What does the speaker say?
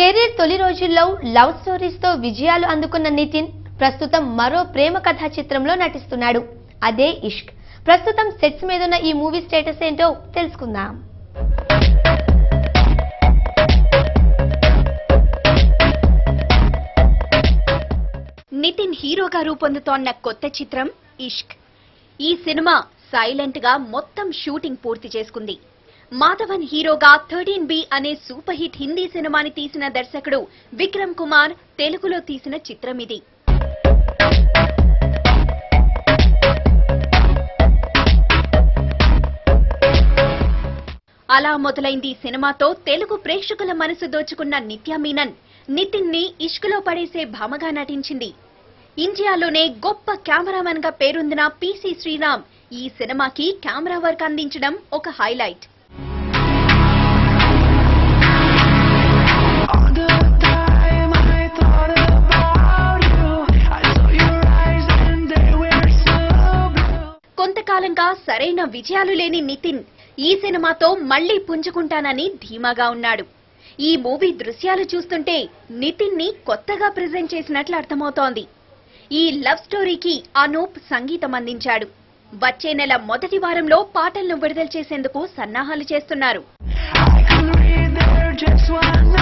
Career తొలి రోజుల్లో love stories తో విజయాలు అందుకున్న నితిన్ ప్రస్తుతం మరో ప్రేమ కథా చిత్రంలో నటిస్తున్నాడు అదే ఇష్క్ ప్రస్తుతం సెట్స్ మీదున్న ఈ మూవీ స్టేటస్ ఏంటో తెలుసుకుందాం నితిన్ హీరోగా రూపొందుతోన్న కొత్త చిత్రం ఇష్క్ ఈ సినిమా సైలెంట్ గా మొత్తం షూటింగ్ పూర్తి చేసుకుంది మాధవన్ హీరోగా థర్టీన్ బి అనే సూపర్ హిట్ హిందీ సినిమాని తీసిన దర్శకుడు విక్రమ్ కుమార్ తెలుగులో తీసిన చిత్రం ఇది అలా మొదలైంది ఈ సినిమాతో తెలుగు ప్రేక్షకుల మనసు దోచుకున్న నిత్యా మీనన్ నితిన్ ని ఇష్కులో పడేసే భామగా నటించింది ఇండియాలోనే గొప్ప కెమెరామెన్ గా పేరొందిన పిసి శ్రీరామ్ ఈ సినిమాకి కెమెరా వర్క్ అందించడం ఒక highlight All the time I thought about you. I saw your eyes and they were so blue. కొంతకాలంగా సరైన విజయాలు లేని నితిన్ ఈ సినిమాతో మళ్లీ పుంజుకుంటానని ధీమాగా ఉన్నాడు ఈ మూవీ దృశ్యాలు చూస్తుంటే నితిన్ ని కొత్తగా ప్రెజెంట్ చేసినట్లు అర్థమవుతోంది ఈ లవ్ స్టోరీకి అనూప్ సంగీతం అందించాడు వచ్చే నెల మొదటి వారంలో పాటలను విడుదల చేసేందుకు సన్నాహాలు చేస్తున్నారు I could read there just one